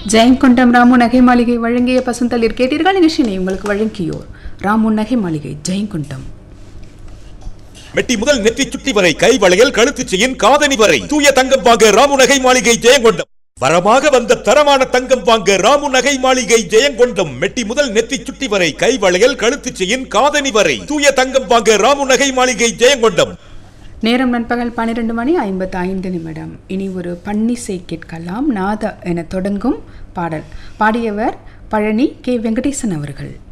ஜெயங்கொண்டம் ராமு நகை மாளிகை வழங்கிய பசுந்தளிர் கேட்டீர்கள் நிகழ்ச்சியை உங்களுக்கு வழங்கியோர் ராமு நகை மாளிகை ஜெயங்கொண்டம் மெட்டி முதல் நெற்றி சுட்டி வரை கை வளையல் கழுத்து செயின் காதணி வரை தூய தங்கம் வாங்க ராமு நகை மாளிகை ஜெயங்கொண்டம் வரமாக வந்த தரமான தங்கம் வாங்க ராமு நகை மாளிகை ஜெயங்கொண்டம் மெட்டி முதல் நெற்றி சுட்டி வரை கை வளையல் கழுத்து செயின் காதணி வரை தூய தங்கம் வாங்க ராமு நகை மாளிகை ஜெயங்கொண்டம் நேரம் நண்பகல் பன்னிரண்டு மணி ஐம்பத்தி ஐந்து நிமிடம் இனி ஒரு பன்னிசை கேட்கலாம் நாத என தொடங்கும் பாடல் பாடியவர் பழனி கே வெங்கடேசன் அவர்கள்